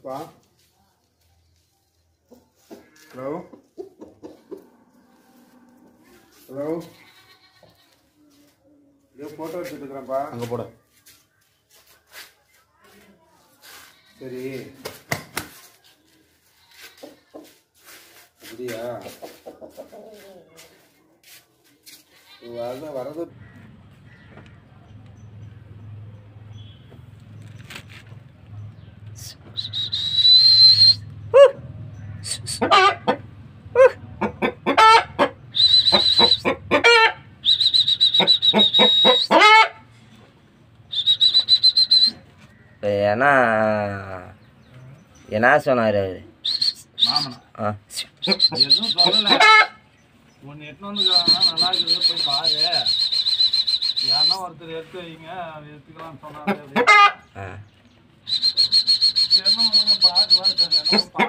எடுப்பா hello hello இதோ photo எடுத்துட்டு இருக்கிறேன்ப்பா அங்கே போட சரி அப்படியா வரது வரது ஏன்னா என்ன சொன்னார் அவர் மாமனா ஆ எதுவும் சொல்லல ஒன்று எட்டுன்னு வந்துக்கிறாங்கன்னா நல்லா இருக்குது போய் பாரு யாருன்னா ஒருத்தர் எடுத்து வைங்க அது எடுத்துக்கலாம்னு சொன்னாரு ஆ சரி நம்ம பார்க்கலாம் சார் என்னமோ